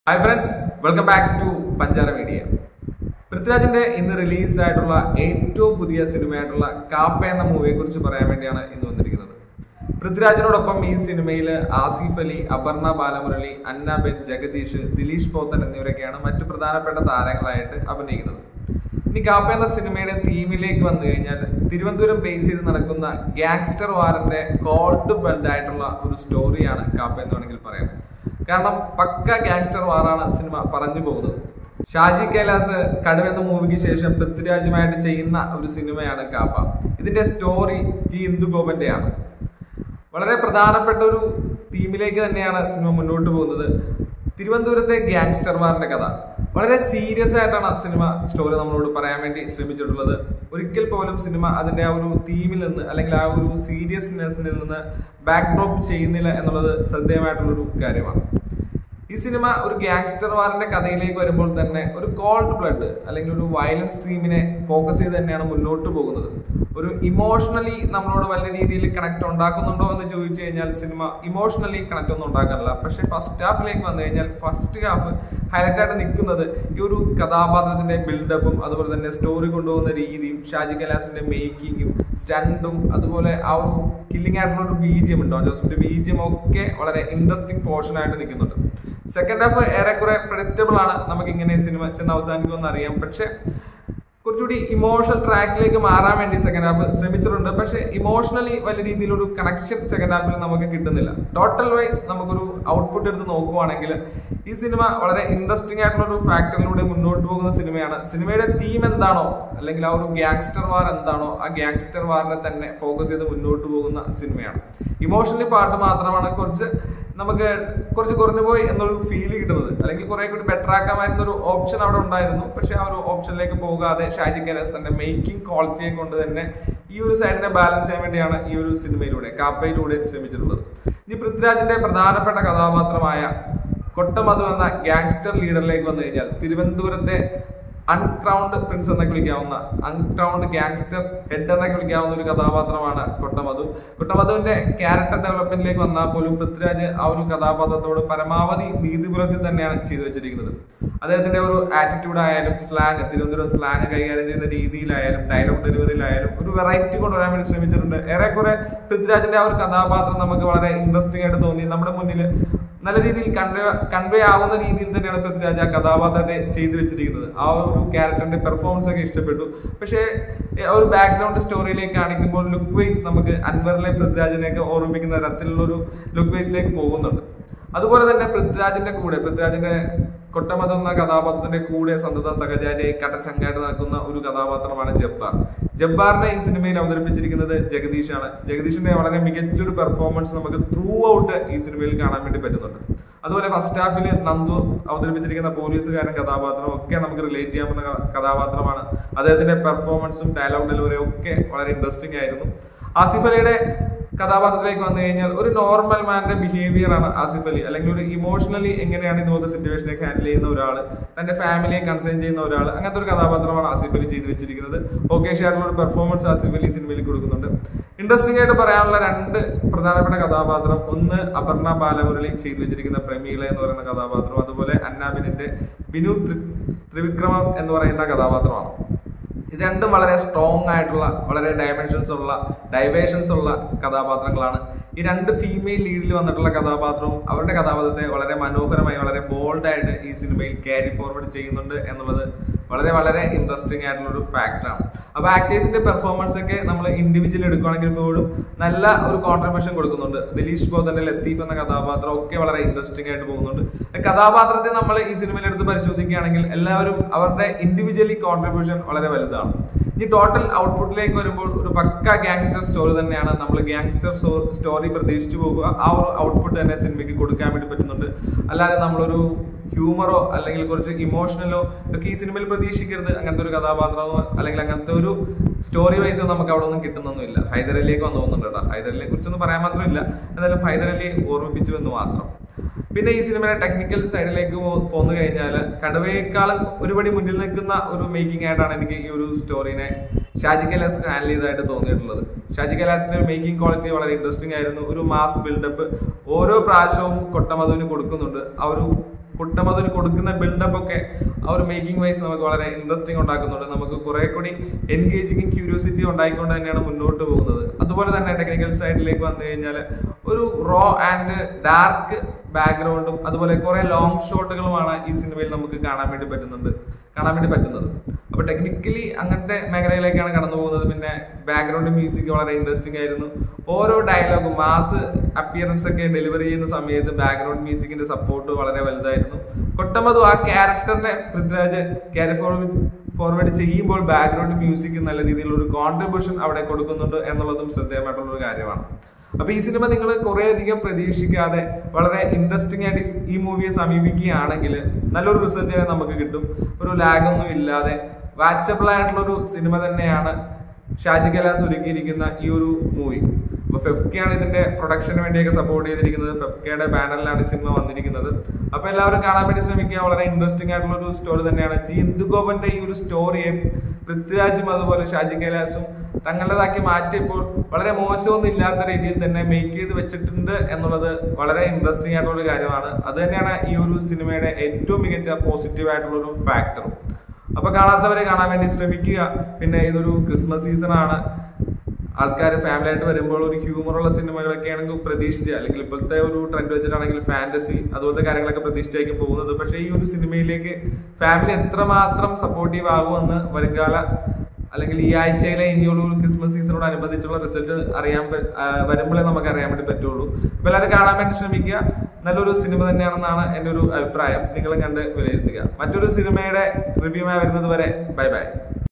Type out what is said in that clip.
hi friends welcome back to Panchara media പൃഥ്വിരാജിന്റെ ഇന്ന് release ആയിട്ടുള്ള ഏറ്റവും പുതിയ സിനിമയായിട്ടുള്ള കാപ്പ എന്ന മൂവിയെ കുറിച്ച് പറയാൻ വേണ്ടിയാണ് ഇന്ന് വന്നിരിക്കുന്നത് പൃഥ്വിരാജിനോടൊപ്പം ഈ സിനിമയിൽ ആസിഫ് അലി അപർണ ബാലമുരളി അന്നാബെൻ ജഗദീഷ് ദിലീഷ് പോത്തൻ എന്നിവരൊക്കെയാണ് മറ്റു പ്രധാനപ്പെട്ട താരങ്ങളായിട്ട് അഭിനയിക്കുന്നത് ഇനി കാപ്പ എന്ന സിനിമയുടെ തീമിലേക്ക് വന്നു കഴിഞ്ഞാൽ തിരുവനന്തപുരം ബേസ് ചെയ്ത് നടക്കുന്ന ഗാങ്സ്റ്റർ വാറിന്റെ കോൾഡ് ബെൽഡ് ആയിട്ടുള്ള ഒരു സ്റ്റോറിയാണ് കാപ്പ എന്ന് വേണമെങ്കിൽ പറയാം കാരണം പക്ക ഗാങ്സ്റ്റർ വാറാണ് സിനിമ പറഞ്ഞു പോകുന്നത് ഷാജി കൈലാസ് കടുവ എന്ന മൂവിക്ക് ശേഷം പൃഥ്വിരാജുമായിട്ട് ചെയ്യുന്ന ഒരു സിനിമയാണ് കാപ്പ ഇതിന്റെ സ്റ്റോറി ജി ഇന്ദുഗോപന്റെയാണ് വളരെ പ്രധാനപ്പെട്ട ഒരു തീമിലേക്ക് തന്നെയാണ് സിനിമ മുന്നോട്ട് പോകുന്നത് തിരുവനന്തപുരത്തെ ഗ്യാങ്സ്റ്റർമാരുടെ കഥ വളരെ സീരിയസ് ആയിട്ടാണ് സിനിമ സ്റ്റോറി നമ്മളോട് പറയാൻ വേണ്ടി ശ്രമിച്ചിട്ടുള്ളത് ഒരിക്കൽ പോലും സിനിമ അതിന്റെ ആ ഒരു തീമിൽ നിന്ന് അല്ലെങ്കിൽ ആ ഒരു സീരിയസ്നെസ്സിൽ നിന്ന് ബാക്ക് ഡ്രോപ്പ് ചെയ്യുന്നില്ല എന്നുള്ളത് ശ്രദ്ധേയമായിട്ടുള്ളൊരു കാര്യമാണ് ഈ സിനിമ ഒരു ഗ്യാങ്സ്റ്റർ വാറിന്റെ കഥയിലേക്ക് വരുമ്പോൾ തന്നെ ഒരു കോൾഡ് ബ്ലഡ് അല്ലെങ്കിൽ ഒരു വയലൻസ് തീമിനെ ഫോക്കസ് ചെയ്ത് തന്നെയാണ് മുന്നോട്ട് പോകുന്നത് ഒരു ഇമോഷണലി നമ്മളോട് വലിയ രീതിയിൽ കണക്ട് ഉണ്ടാക്കുന്നുണ്ടോ എന്ന് ചോദിച്ചു കഴിഞ്ഞാൽ സിനിമ ഇമോഷണലി കണക്ട് ഒന്നും ഉണ്ടാക്കാറില്ല പക്ഷേ ഫസ്റ്റ് ഹാഫിലേക്ക് വന്നു കഴിഞ്ഞാൽ ഫസ്റ്റ് ഹാഫ് ഹൈലൈറ്റ് ആയിട്ട് നിൽക്കുന്നത് ഈ ഒരു കഥാപാത്രത്തിന്റെ ബിൽഡപ്പും അതുപോലെ തന്നെ സ്റ്റോറി കൊണ്ടുപോകുന്ന രീതിയും ഷാജി കലാസിന്റെ മേക്കിങ്ങും സ്റ്റണ്ടും അതുപോലെ ആ ഒരു കില്ലിംഗ് ആയിട്ടുള്ള ഒരു ബീജിയം ഉണ്ട് ജോസഫിന്റെ ബീജിയം ഒക്കെ വളരെ ഇൻട്രസ്റ്റിംഗ് പോർഷൻ ആയിട്ട് നിൽക്കുന്നുണ്ട് സെക്കൻഡ് ഹാഫ് ഏറെക്കുറെ പ്രഡിക്റ്റബിൾ ആണ് നമുക്ക് ഇങ്ങനെ സിനിമ ചെന്ന് അവസാനിക്കുമെന്ന് അറിയാം പക്ഷെ കുറച്ചുകൂടി ഇമോഷണൽ ട്രാക്കിലേക്ക് മാറാൻ വേണ്ടി സെക്കൻഡ് ഹാഫ് ശ്രമിച്ചിട്ടുണ്ട് പക്ഷെ ഇമോഷണലി വലിയ രീതിയിലൊരു കണക്ഷൻ സെക്കൻഡ് ഹാഫിൽ നമുക്ക് കിട്ടുന്നില്ല ടോട്ടൽ വൈസ് നമുക്കൊരു ഔട്ട്പുട്ട് എടുത്ത് നോക്കുവാണെങ്കിൽ ഈ സിനിമ വളരെ ഇൻട്രസ്റ്റിംഗ് ആയിട്ടുള്ള ഒരു ഫാക്ടറിലൂടെ മുന്നോട്ട് പോകുന്ന സിനിമയാണ് സിനിമയുടെ തീം എന്താണോ അല്ലെങ്കിൽ ആ ഒരു ഗ്യാങ്സ്റ്റർ വാർ എന്താണോ ആ ഗ്യാങ്സ്റ്റർ വാറിനെ തന്നെ ഫോക്കസ് ചെയ്ത് മുന്നോട്ട് പോകുന്ന സിനിമയാണ് ഇമോഷണലി പാട്ട് മാത്രമാണ് കുറച്ച് നമുക്ക് കുറച്ച് കുറഞ്ഞു പോയി എന്നൊരു ഫീൽ കിട്ടുന്നത് അല്ലെങ്കിൽ കുറെ കൂടി ബെറ്റർ ആക്കാമായിരുന്ന ഒരു ഓപ്ഷൻ അവിടെ ഉണ്ടായിരുന്നു പക്ഷെ ആ ഒരു ഓപ്ഷനിലേക്ക് പോകാതെ ഷാജി കൈലാസ് തന്റെ മേക്കിംഗ് ക്വാളിറ്റിയെ കൊണ്ട് തന്നെ ഈ ഒരു സൈഡിനെ ബാലൻസ് ചെയ്യാൻ വേണ്ടിയാണ് ഈ ഒരു സിനിമയിലൂടെ കാപ്പയിലൂടെ ശ്രമിച്ചിട്ടുള്ളത് ഇനി പൃഥ്വിരാജിന്റെ പ്രധാനപ്പെട്ട കഥാപാത്രമായ കൊട്ടമധു എന്ന ഗാങ്സ്റ്റർ ലീഡറിലേക്ക് വന്നു കഴിഞ്ഞാൽ തിരുവനന്തപുരത്തെ അൺക്രൗണ്ട് പ്രിൻസ് എന്നൊക്കെ വിളിക്കാവുന്ന അൺക്രൗണ്ട് ഗാങ്സ്റ്റർ ഹെഡ് എന്നൊക്കെ വിളിക്കാവുന്ന ഒരു കഥാപാത്രമാണ് കൊട്ടമധു കൊട്ടമധുവിന്റെ ക്യാരക്ടർ ഡെവലപ്മെന്റിലേക്ക് വന്നാൽ പോലും പൃഥ്വിരാജ് ആ ഒരു കഥാപാത്രത്തോട് പരമാവധി നീതി പുലർത്തി തന്നെയാണ് ചെയ്തു വെച്ചിരിക്കുന്നത് അദ്ദേഹത്തിന്റെ ഒരു ആറ്റിറ്റ്യൂഡ് ആയാലും സ്ലാങ് തിരുവനന്തപുരം സ്ലാങ് കൈകാര്യം ചെയ്യുന്ന രീതിയിലായാലും ഡയലോഗ് ഡെലിവറിയിലായാലും ഒരു വെറൈറ്റി കൊണ്ടുവരാൻ വേണ്ടി ശ്രമിച്ചിട്ടുണ്ട് ഏറെക്കുറെ പൃഥ്വിരാജിന്റെ ആ ഒരു കഥാപാത്രം നമുക്ക് വളരെ ഇൻട്രസ്റ്റിംഗ് ആയിട്ട് തോന്നി നമ്മുടെ മുന്നിൽ നല്ല രീതിയിൽ കൺവേ കൺവേ ആവുന്ന രീതിയിൽ തന്നെയാണ് പൃഥ്വിരാജ് ആ കഥാപാത്രത്തെ ചെയ്തു വെച്ചിരിക്കുന്നത് ആ ഒരു ക്യാരക്ടറിന്റെ പെർഫോമൻസ് ഒക്കെ ഇഷ്ടപ്പെട്ടു പക്ഷേ ഒരു ബാക്ക്ഗ്രൗണ്ട് സ്റ്റോറിയിലേക്ക് കാണിക്കുമ്പോൾ ലുക്ക് വൈസ് നമുക്ക് അൻവറിലെ പൃഥ്വിരാജിനെയൊക്കെ ഓർമ്മിപ്പിക്കുന്ന തരത്തിലുള്ള ഒരു ലുക്ക് വൈസിലേക്ക് പോകുന്നുണ്ട് അതുപോലെ തന്നെ പൃഥ്വിരാജിന്റെ കൂടെ പൃഥ്വിരാജിന്റെ കൊട്ടമതം എന്ന കഥാപാത്രത്തിന്റെ കൂടെ സന്തത സഹചാരിയായി കട്ടച്ചങ്കായിട്ട് നടക്കുന്ന ഒരു കഥാപാത്രമാണ് ജബ്ബാർ ജബ്ബാറിനെ ഈ സിനിമയിൽ അവതരിപ്പിച്ചിരിക്കുന്നത് ജഗദീഷാണ് ജഗദീഷിന്റെ വളരെ മികച്ചൊരു പെർഫോമൻസ് നമുക്ക് ത്രൂ ഔട്ട് ഈ സിനിമയിൽ കാണാൻ വേണ്ടി പറ്റുന്നുണ്ട് അതുപോലെ ഫസ്റ്റ് ഹാഫിൽ നന്ദു അവതരിപ്പിച്ചിരിക്കുന്ന പോലീസുകാരൻ കഥാപാത്രം ഒക്കെ നമുക്ക് റിലേറ്റ് ചെയ്യാവുന്ന കഥാപാത്രമാണ് അദ്ദേഹത്തിന്റെ പെർഫോമൻസും ഡയലോഗ് ഡെലിവറിയും ഒക്കെ വളരെ ഇൻട്രസ്റ്റിംഗ് ആയിരുന്നു ആസിഫ് അലിയുടെ കഥാപാത്രത്തിലേക്ക് വന്നു കഴിഞ്ഞാൽ ഒരു നോർമൽ മാന്റെ ബിഹേവിയർ ആണ് ആസിഫ് അലി അല്ലെങ്കിൽ ഒരു ഇമോഷണലി എങ്ങനെയാണ് ഇതുപോലത്തെ സിറ്റുവേഷനൊക്കെ ഹാൻഡിൽ ചെയ്യുന്ന ഒരാൾ തന്റെ ഫാമിലിയെ കൺസേൺ ചെയ്യുന്ന ഒരാൾ അങ്ങനത്തെ ഒരു കഥാപാത്രമാണ് ആസിഫ് അലി ചെയ്തു വെച്ചിരിക്കുന്നത് ഓക്കെ ആയിട്ടുള്ള ഒരു പെർഫോമൻസ് ആസിഫ് അലി സിനിമയിൽ കൊടുക്കുന്നുണ്ട് ഇൻട്രസ്റ്റിംഗ് ആയിട്ട് പറയാനുള്ള രണ്ട് പ്രധാനപ്പെട്ട കഥാപാത്രം ഒന്ന് അപർണ ബാലമുരളി ചെയ്തു വെച്ചിരിക്കുന്ന പ്രമീള എന്ന് പറയുന്ന കഥാപാത്രം അതുപോലെ അന്നാബിനിന്റെ ബിനു ത്രിവിക്രമം എന്ന് പറയുന്ന കഥാപാത്രമാണ് ഇത് രണ്ടും വളരെ സ്ട്രോങ് ആയിട്ടുള്ള വളരെ ഡയമെൻഷൻസ് ഉള്ള ഡൈവേഷൻസ് ഉള്ള കഥാപാത്രങ്ങളാണ് ഈ രണ്ട് ഫീമെയിൽ ലീഡിൽ വന്നിട്ടുള്ള കഥാപാത്രവും അവരുടെ കഥാപാത്രത്തെ വളരെ മനോഹരമായി വളരെ ബോൾഡായിട്ട് ഈ സിനിമയിൽ ക്യാരി ഫോർവേഡ് ചെയ്യുന്നുണ്ട് എന്നുള്ളത് വളരെ വളരെ ഇൻട്രസ്റ്റിംഗ് ആയിട്ടുള്ള ഒരു ഫാക്ടറാണ് അപ്പൊ ആക്ടേഴ്സിന്റെ പെർഫോമൻസ് ഒക്കെ നമ്മൾ ഇൻഡിവിജ്വൽ എടുക്കുകയാണെങ്കിൽ പോലും നല്ല ഒരു കോൺട്രിബ്യൂഷൻ കൊടുക്കുന്നുണ്ട് ദിലീഷ് ബോധന്റെ ലത്തീഫ് എന്ന കഥാപാത്രം ഒക്കെ വളരെ ഇൻട്രസ്റ്റിംഗ് ആയിട്ട് പോകുന്നുണ്ട് കഥാപാത്രത്തെ നമ്മൾ ഈ സിനിമയിൽ എടുത്ത് പരിശോധിക്കുകയാണെങ്കിൽ എല്ലാവരും അവരുടെ ഇൻഡിവിജ്വലി കോൺട്രിബ്യൂഷൻ വളരെ വലുതാണ് ഇനി ടോട്ടൽ ഔട്ട്പുട്ടിലേക്ക് വരുമ്പോൾ ഒരു പക്ക ഗ്യാങ്സ്റ്റർ സ്റ്റോറി തന്നെയാണ് നമ്മൾ ഗ്യാങ്സ്റ്റർ സ്റ്റോറി പ്രതീക്ഷിച്ചു പോകുക ആ ഒരു ഔട്ട്പുട്ട് തന്നെ സിനിമയ്ക്ക് കൊടുക്കാൻ വേണ്ടി പറ്റുന്നുണ്ട് അല്ലാതെ നമ്മളൊരു ഹ്യൂമറോ അല്ലെങ്കിൽ കുറച്ച് ഇമോഷണലോ ഒക്കെ ഈ സിനിമയിൽ പ്രതീക്ഷിക്കരുത് അങ്ങനത്തെ ഒരു കഥാപാത്രമോ അല്ലെങ്കിൽ അങ്ങനത്തെ ഒരു സ്റ്റോറി വൈസോ നമുക്ക് അവിടെ ഒന്നും കിട്ടുന്നൊന്നുമില്ല ഹൈദരലിലേക്ക് വന്നു പോകുന്നുണ്ട് കേട്ടോ ഹൈദരലിയെ കുറിച്ചൊന്നും പറയാൻ മാത്രമില്ല എന്നാലും ഹൈദരലിയെ ഓർമ്മിപ്പിച്ചു എന്ന് മാത്രം പിന്നെ ഈ സിനിമയുടെ ടെക്നിക്കൽ സൈഡിലേക്ക് പോന്നു കഴിഞ്ഞാൽ കടുവയേക്കാളും ഒരുപടി മുന്നിൽ നിൽക്കുന്ന ഒരു മേക്കിംഗ് ആയിട്ടാണ് എനിക്ക് ഈ ഒരു സ്റ്റോറിനെ ഷാജി കൈലാസ് ഹാൻഡിൽ ചെയ്തതായിട്ട് തോന്നിയിട്ടുള്ളത് ഷാജി കൈലാസിന്റെ മേക്കിംഗ് ക്വാളിറ്റി വളരെ ഇൻട്രസ്റ്റിംഗ് ആയിരുന്നു ഒരു മാസ് ബിൽഡപ്പ് ഓരോ പ്രാവശ്യവും കൊട്ടമധുവിന് കൊടുക്കുന്നുണ്ട് ആ ഒരു കുട്ടമതിന് കൊടുക്കുന്ന ബിൽഡപ്പ് ഒക്കെ ആ ഒരു മേക്കിംഗ് വൈസ് നമുക്ക് വളരെ ഇൻട്രസ്റ്റിംഗ് ഉണ്ടാക്കുന്നുണ്ട് നമുക്ക് കുറെ കൂടി എൻഗേജിങ് ക്യൂരിയോസിറ്റി ഉണ്ടായിക്കൊണ്ട് തന്നെയാണ് മുന്നോട്ട് പോകുന്നത് അതുപോലെ തന്നെ ടെക്നിക്കൽ സൈഡിലേക്ക് വന്നു കഴിഞ്ഞാൽ ഒരു റോ ആൻഡ് ഡാർക്ക് ബാക്ക്ഗ്രൗണ്ടും അതുപോലെ കുറെ ലോങ് ഷോട്ടുകളുമാണ് ഈ സിനിമയിൽ നമുക്ക് കാണാൻ വേണ്ടി പറ്റുന്നുണ്ട് കാണാൻ വേണ്ടി പറ്റുന്നത് അപ്പൊ ടെക്നിക്കലി അങ്ങനത്തെ മേഖലയിലേക്കാണ് കടന്നു പോകുന്നത് പിന്നെ ബാക്ക്ഗ്രൗണ്ട് മ്യൂസിക് വളരെ ഇൻട്രസ്റ്റിംഗ് ആയിരുന്നു ഓരോ ഡയലോഗും മാസ് അപ്പിയറൻസ് ഒക്കെ ഡെലിവറി ചെയ്യുന്ന സമയത്ത് ബാക്ക്ഗ്രൗണ്ട് മ്യൂസിക്കിന്റെ സപ്പോർട്ട് വളരെ വലുതായിരുന്നു കൊട്ടമതു ആ ക്യാരക്ടറിനെ പൃഥ്വിരാജ് ക്യാരി ഫോർവേഡ് ഫോർവേഡ് ചെയ്യുമ്പോൾ ബാക്ക്ഗ്രൗണ്ട് മ്യൂസിക് നല്ല രീതിയിലുള്ള ഒരു കോൺട്രിബ്യൂഷൻ അവിടെ കൊടുക്കുന്നുണ്ട് എന്നുള്ളതും ശ്രദ്ധേയമായിട്ടുള്ള ഒരു കാര്യമാണ് അപ്പൊ ഈ സിനിമ നിങ്ങൾ കുറെ അധികം പ്രതീക്ഷിക്കാതെ വളരെ ഇൻട്രസ്റ്റിംഗ് ആയിട്ട് ഈ- ഈ മൂവിയെ സമീപിക്കുകയാണെങ്കിൽ നല്ലൊരു റിസൾട്ട് തന്നെ നമുക്ക് കിട്ടും ഒരു ലാഗ് ഒന്നും ഇല്ലാതെ വാച്ചബിൾ ആയിട്ടുള്ള ഒരു സിനിമ തന്നെയാണ് ഷാജി കലാസ് ഒരുക്കിയിരിക്കുന്ന ഈ ഒരു മൂവി അപ്പൊ ഫെഫ്കയാണ് ഇതിന്റെ പ്രൊഡക്ഷന് വേണ്ടിയൊക്കെ സപ്പോർട്ട് ചെയ്തിരിക്കുന്നത് ഫെഫ്കയുടെ ബാനറിലാണ് ഈ സിനിമ വന്നിരിക്കുന്നത് അപ്പൊ എല്ലാവരും കാണാൻ വേണ്ടി ശ്രമിക്കുക വളരെ ഇൻട്രസ്റ്റിംഗ് ആയിട്ടുള്ള ഒരു സ്റ്റോറി തന്നെയാണ് ജി ഇന്ദുഗോപന്റെ ഈ ഒരു സ്റ്റോറിയെ പൃഥ്വിരാജും അതുപോലെ ഷാജി കൈലാസും തങ്ങളുടേതാക്കി മാറ്റിയപ്പോൾ വളരെ മോശമൊന്നും ഇല്ലാത്ത രീതിയിൽ തന്നെ മേക്ക് ചെയ്ത് വെച്ചിട്ടുണ്ട് എന്നുള്ളത് വളരെ ഇൻട്രസ്റ്റിംഗ് ആയിട്ടുള്ള ഒരു കാര്യമാണ് അത് തന്നെയാണ് ഈ ഒരു സിനിമയുടെ ഏറ്റവും മികച്ച പോസിറ്റീവ് ആയിട്ടുള്ള ഒരു ഫാക്ടറും അപ്പൊ കാണാത്തവരെ കാണാൻ വേണ്ടി ശ്രമിക്കുക പിന്നെ ഇതൊരു ക്രിസ്മസ് സീസൺ ആണ് ആൾക്കാർ ഫാമിലി ആയിട്ട് വരുമ്പോൾ ഒരു ഹ്യൂമറുള്ള സിനിമകളൊക്കെ ആണെങ്കിൽ പ്രതീക്ഷിച്ച് അല്ലെങ്കിൽ ഇപ്പോഴത്തെ ഒരു ട്രെൻഡ് വെച്ചിട്ടാണെങ്കിൽ ഫാന്റസി അതുപോലത്തെ കാര്യങ്ങളൊക്കെ പ്രതീക്ഷിച്ചായിരിക്കും പോകുന്നത് പക്ഷേ ഈ ഒരു സിനിമയിലേക്ക് ഫാമിലി എത്രമാത്രം സപ്പോർട്ടീവ് ആകുമെന്ന് വരുംകാല അല്ലെങ്കിൽ ഈ ആഴ്ചയിലെ ഇനിയുള്ള ഒരു ക്രിസ്മസ് സീസണോട് അനുബന്ധിച്ചുള്ള റിസൾട്ട് അറിയാൻ പ- ആ, വരുമ്പോഴേ നമുക്ക് അറിയാൻ വേണ്ടി പറ്റുള്ളൂ അപ്പൊ എല്ലാവരും കാണാൻ വേണ്ടി ശ്രമിക്കുക നല്ലൊരു സിനിമ തന്നെയാണെന്നാണ് എൻ്റെ ഒരു അഭിപ്രായം നിങ്ങളും കണ്ട് വിലയിരുത്തുക മറ്റൊരു സിനിമയുടെ റിവ്യൂമായി വരുന്നത് വരെ ബൈ ബൈ